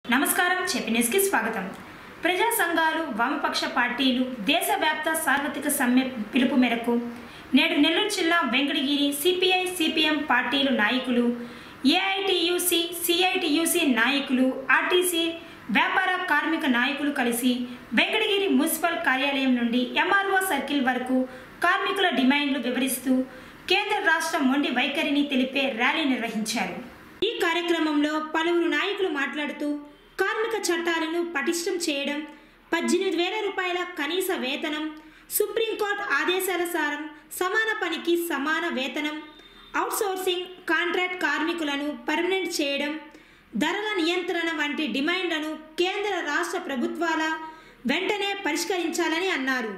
నమస్కారం చెప్పినెస్కి స్వాగతం ప్రజా సంఘాలు వామపక్ష పార్టీలు దేశవ్యాప్త సార్వత్రిక సమ్మె పిలుపు మేరకు నేడు నెల్లూరు జిల్లా వెంకటగిరి సిపిఐ సిపిఎం పార్టీలు నాయకులు ఏఐటియుసి సిఐటియుసి నాయకులు ఆర్టీసీ వ్యాపార కార్మిక నాయకులు కలిసి వెంకటగిరి మున్సిపల్ కార్యాలయం నుండి ఎంఆర్ఓ సర్కిల్ వరకు కార్మికుల డిమాండ్లు వివరిస్తూ కేంద్ర రాష్ట్ర మొండి వైఖరిని తెలిపే ర్యాలీ నిర్వహించారు ఈ కార్యక్రమంలో పలువురు నాయకులు మాట్లాడుతూ కార్మిక చట్టాలను పటిష్టం చేయడం పద్దెనిమిది వేల రూపాయల కనీస వేతనం సుప్రీంకోర్టు ఆదేశాల సారం సమాన పనికి సమాన వేతనం అవుట్సోర్సింగ్ కాంట్రాక్ట్ కార్మికులను పర్మనెంట్ చేయడం ధరల నియంత్రణ వంటి డిమాండ్లను కేంద్ర రాష్ట్ర ప్రభుత్వాల వెంటనే పరిష్కరించాలని అన్నారు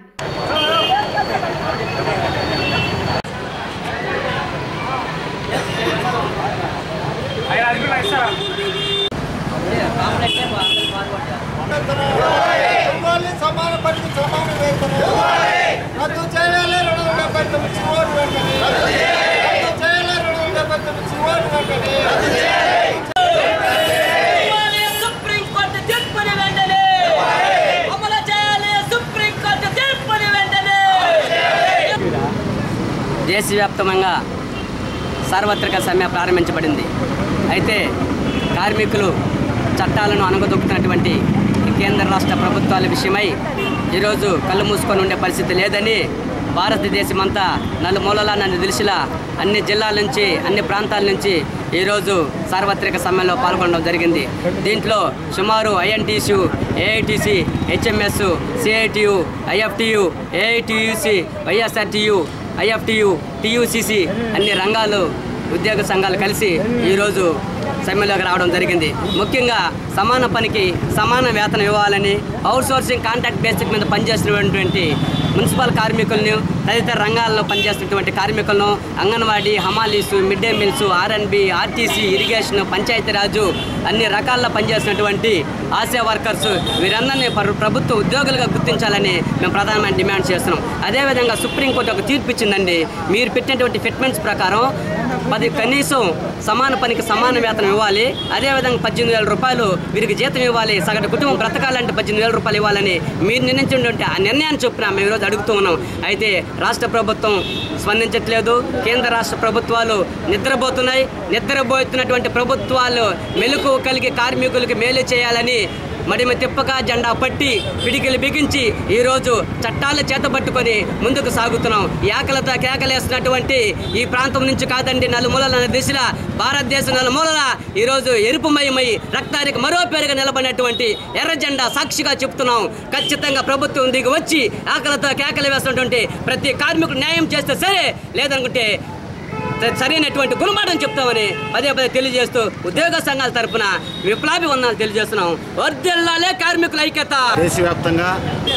ఇవ్వాలి సమాన పనికి సమాన వేతనం రద్దు చేయాలి రెండు వందల డెబ్బై తొమ్మిది చివరి వెంటనే రద్దు చేయాలి రెండు వందల డెబ్బై తొమ్మిది చివరి వెంటనే ఇవ్వాలి సుప్రీం కోర్టు తీర్పుని వెంటనే అమలు చేయాలి సుప్రీం కోర్టు తీర్పుని వెంటనే దేశవ్యాప్తంగా సార్వత్రిక సమ్మె ప్రారంభించబడింది అయితే కార్మికులు చట్టాలను అణగదొక్కుతున్నటువంటి ఈ కేంద్ర రాష్ట్ర ప్రభుత్వాల విషయమై ఈరోజు కళ్ళు మూసుకొని ఉండే పరిస్థితి లేదని భారతదేశమంతా నలుమూలలా నన్ను తెలిసిలా అన్ని జిల్లాల నుంచి అన్ని ప్రాంతాల నుంచి ఈరోజు సార్వత్రిక సమ్మెలో పాల్గొనడం జరిగింది దీంట్లో సుమారు INTUC AITUC HMS CITU IFTU AITUC YSRTU IFTU TUCC అన్ని రంగాలు ఉద్యోగ సంఘాలు కలిసి ఈరోజు సమ్మెలోకి రావడం జరిగింది ముఖ్యంగా సమాన పనికి సమాన వేతనం ఇవ్వాలని అవుట్సోర్సింగ్ కాంట్రాక్ట్ బేసిక్ మీద పనిచేస్తున్నటువంటి మున్సిపల్ కార్మికులను తదితర రంగాల్లో పనిచేస్తున్నటువంటి కార్మికులను అంగన్వాడీ హమాలీసు mid day meals RNB RTC irrigation Panchayati Raj అన్ని రకాల్లో పనిచేస్తున్నటువంటి ఆశా వర్కర్స్ వీరందరినీ ప్ర- ప్రభుత్వ ఉద్యోగులుగా గుర్తించాలని మేము ప్రధానమైన డిమాండ్ చేస్తున్నాం అదేవిధంగా సుప్రీంకోర్టు ఒక తీర్పు ఇచ్చిందండి మీరు పెట్టినటువంటి ఫిట్మెంట్స్ ప్రకారం పది కనీసం సమాన పనికి సమాన వేతనం ఇవ్వాలి అదేవిధంగా పద్దెనిమిది వేల రూపాయలు వీరికి జీతం ఇవ్వాలి సగటు కుటుంబం బ్రతకాలంటే పద్దెనిమిది వేల రూపాయలు ఇవ్వాలని మీరు నిర్ణయించినటువంటి ఆ నిర్ణయాన్ని చొప్పున మేము ఈరోజు అడుగుతూ ఉన్నాం అయితే రాష్ట్ర ప్రభుత్వం స్పందించట్లేదు కేంద్ర రాష్ట్ర ప్రభుత్వాలు నిద్రపోతున్నాయి నిద్రపోతున్నటువంటి ప్రభుత్వాలు మెలకు కలిగి కార్మికులకి మేలు చేయాలని మడిమ తిప్పక జెండా పట్టి పిడికిలు బిగించి ఈరోజు చట్టాలు చేతబట్టుకొని ముందుకు సాగుతున్నాం ఏకలతో కేకలేస్తున్నటువంటి ఈ ప్రాంతం నుంచి కాదండి నలుమూలల దిశల భారతదేశం నలుమూలల ఈరోజు ఎరుపుమయమై రక్తానికి మరో పేరుగా నిలబడినటువంటి ఎర్ర జెండా సాక్షిగా చెప్తున్నాం ఖచ్చితంగా ప్రభుత్వం దిగి వచ్చి ఆకలితో కేకలు వేస్తున్నటువంటి ప్రతి కార్మికుడు న్యాయం చేస్తే సరే లేదనుకుంటే స- సరైనటువంటి గుణపాఠం చెప్తామని పదే పదే తెలియజేస్తూ ఉద్యోగ సంఘాల తరపున విప్లవీ వందనాలు తెలియజేస్తున్నాం వర్దిల్లాలే కార్మికుల ఐక్యత దేశవ్యాప్తంగా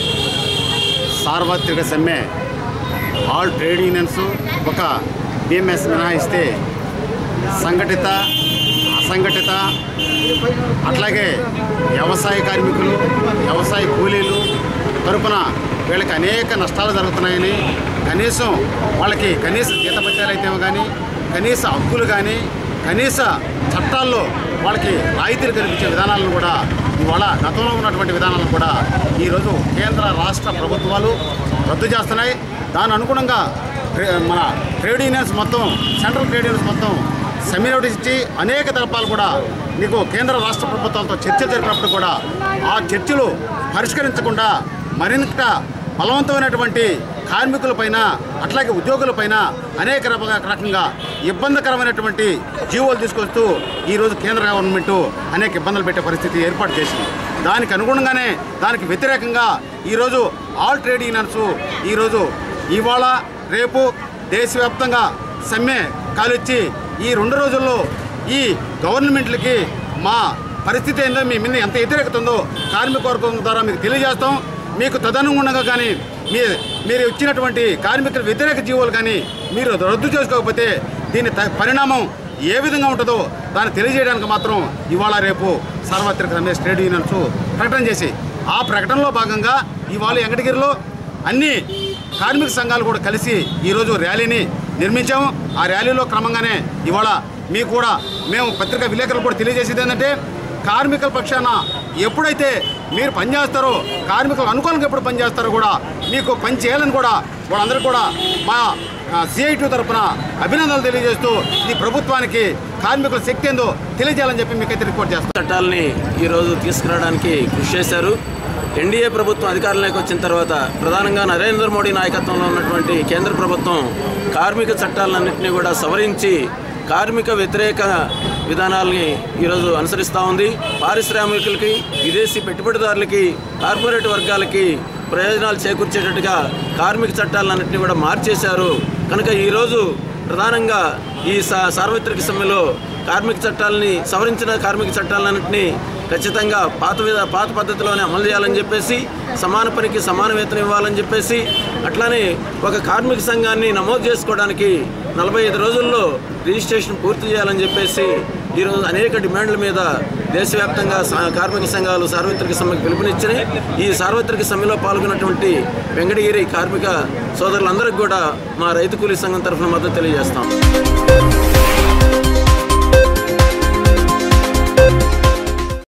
సార్వత్రిక సమ్మె ఆల్ ట్రేడ్ యూనియన్స్ ఒక బిఎంఎస్ మినహాయిస్తే సంఘటిత అసంఘటిత అట్లాగే వ్యవసాయ కార్మికులు వ్యవసాయ కూలీలు తరపున వీళ్ళకి అనేక నష్టాలు జరుగుతున్నాయని కనీసం వాళ్ళకి కనీస జీతపత్యాలు అయితే కానీ కనీస హక్కులు కానీ కనీస చట్టాల్లో వాళ్ళకి రాయితీలు కల్పించే విధానాలను కూడా ఇవాళ గతంలో ఉన్నటువంటి విధానాలను కూడా ఈరోజు కేంద్ర రాష్ట్ర ప్రభుత్వాలు రద్దు చేస్తున్నాయి దాని అనుగుణంగా ట్రే- మన ట్రేడ్ యూనియన్స్ మొత్తం సెంట్రల్ ట్రేడ్ యూనియన్స్ మొత్తం సమ్మె నోటీస్ ఇచ్చి అనేక తరపాలు కూడా నీకు కేంద్ర రాష్ట్ర ప్రభుత్వాలతో చర్చలు జరిపినప్పుడు కూడా ఆ చర్చలు పరిష్కరించకుండా మరింత బలవంతమైనటువంటి కార్మికులపైన అట్లాగే ఉద్యోగులపైన అనేక రక- రకంగా ఇబ్బందికరమైనటువంటి జీవోలు తీసుకొస్తూ ఈరోజు కేంద్ర గవర్నమెంట్ అనేక ఇబ్బందులు పెట్టే పరిస్థితి ఏర్పాటు చేసింది దానికి అనుగుణంగానే దానికి వ్యతిరేకంగా ఈరోజు ఆల్ ట్రేడ్ యూనియన్స్ ఈరోజు ఇవాళ రేపు దేశవ్యాప్తంగా సమ్మె కాలిచ్చి ఈ రెండు రోజుల్లో ఈ గవర్నమెంట్లకి మా పరిస్థితి ఏందో మీ మీద ఎంత వ్యతిరేకత ఉందో కార్మిక వర్గం ద్వారా మీకు తెలియజేస్తాం మీకు తదనుగుణంగా కానీ మీ మీరు ఇచ్చినటువంటి కార్మికుల వ్యతిరేక జీవోలు కానీ మీరు రద్దు చేసుకోకపోతే దీని త- పరిణామం ఏ విధంగా ఉంటుందో దాన్ని తెలియజేయడానికి మాత్రం ఇవాళ రేపు సార్వత్రిక రమేష్ ట్రేడ్ యూనియన్స్ ప్రకటన చేసి ఆ ప్రకటనలో భాగంగా ఇవాళ వెంకటగిరిలో అన్ని కార్మిక సంఘాలు కూడా కలిసి ఈరోజు ర్యాలీని నిర్మించాము ఆ ర్యాలీలో క్రమంగానే ఇవాళ మీకు కూడా మేము పత్రికా విలేకరులు కూడా తెలియజేసేది ఏంటంటే కార్మికుల పక్షాన ఎప్పుడైతే మీరు పనిచేస్తారో కార్మికులకు అనుకూలంగా ఎప్పుడు పనిచేస్తారో కూడా మీకు పని చేయాలని కూడా వాళ్ళందరూ కూడా మా సిఐటి తరపున అభినందనలు తెలియజేస్తూ ఈ ప్రభుత్వానికి కార్మికుల శక్తి ఏందో తెలియజేయాలని చెప్పి మీకైతే రిపోర్ట్ చేస్తాం చట్టాలని ఈరోజు తీసుకురావడానికి కృషి చేశారు ఎన్డీఏ ప్రభుత్వం అధికారంలోకి వచ్చిన తర్వాత ప్రధానంగా నరేంద్ర మోడీ నాయకత్వంలో ఉన్నటువంటి కేంద్ర ప్రభుత్వం కార్మిక చట్టాలన్నింటినీ కూడా సవరించి కార్మిక వ్యతిరేక విధానాలని ఈరోజు అనుసరిస్తూ ఉంది పారిశ్రామికులకి విదేశీ పెట్టుబడిదారులకి కార్పొరేట్ వర్గాలకి ప్రయోజనాలు చేకూర్చేటట్టుగా కార్మిక చట్టాలన్నింటినీ కూడా మార్చేశారు కనుక ఈరోజు ప్రధానంగా ఈ సా సార్వత్రిక సమ్మెలో కార్మిక చట్టాలని సవరించిన కార్మిక చట్టాలన్నింటినీ ఖచ్చితంగా పాత విధ పాత పద్ధతిలోనే అమలు చేయాలని చెప్పేసి సమాన పనికి సమాన వేతనం ఇవ్వాలని చెప్పేసి అట్లానే ఒక కార్మిక సంఘాన్ని నమోదు చేసుకోవడానికి నలభై ఐదు రోజుల్లో రిజిస్ట్రేషన్ పూర్తి చేయాలని చెప్పేసి ఈరోజు అనేక డిమాండ్ల మీద దేశవ్యాప్తంగా సా- కార్మిక సంఘాలు సార్వత్రిక సమ్మెకు పిలుపునిచ్చినాయి ఈ సార్వత్రిక సమ్మెలో పాల్గొన్నటువంటి వెంకటగిరి కార్మిక సోదరులందరికీ కూడా మా రైతు కూలీ సంఘం తరఫున మద్దతు తెలియజేస్తాం